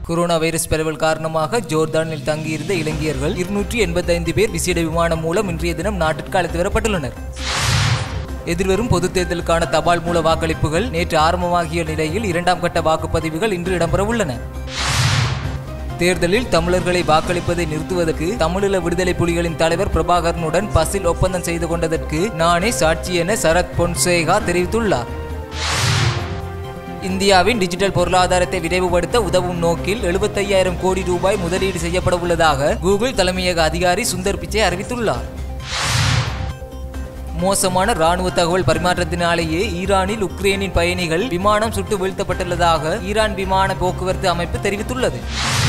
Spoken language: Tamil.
கொரோனா வைரஸ் பரவல் காரணமாக ஜோர்தானில் தங்கியிருந்த இலங்கையர்கள் இருநூற்றி எண்பத்தைந்து பேர் விசேட விமானம் மூலம் இன்றைய தினம் நாட்டிற்கு அழைத்து வரப்பட்டுள்ளனர் எதிர்வரும் பொதுத் தேர்தலுக்கான தபால் மூல வாக்களிப்புகள் நேற்று ஆரம்பமாகிய நிலையில் இரண்டாம் கட்ட வாக்குப்பதிவுகள் இன்று இடம்பெற உள்ளன தேர்தலில் தமிழர்களை வாக்களிப்பதை நிறுத்துவதற்கு தமிழீழ விடுதலை புலிகளின் தலைவர் பிரபாகரனுடன் பசில் ஒப்பந்தம் செய்து கொண்டதற்கு நானே சாட்சி என சரத் பொன்சேகா தெரிவித்துள்ளார் இந்தியாவின் டிஜிட்டல் பொருளாதாரத்தை விரைவுபடுத்த உதவும் நோக்கில் 75000 கோடி ரூபாய் முதலீடு செய்யப்பட உள்ளதாக கூகுள் தலைமையக அதிகாரி சுந்தர் பிச்சை அறிவித்துள்ளார் மோசமான ராணுவ தகவல் பரிமாற்றத்தினாலேயே ஈரானில் உக்ரைனின் பயணிகள் விமானம் சுட்டு வீழ்த்தப்பட்டுள்ளதாக ஈரான் விமான போக்குவரத்து அமைப்பு தெரிவித்துள்ளது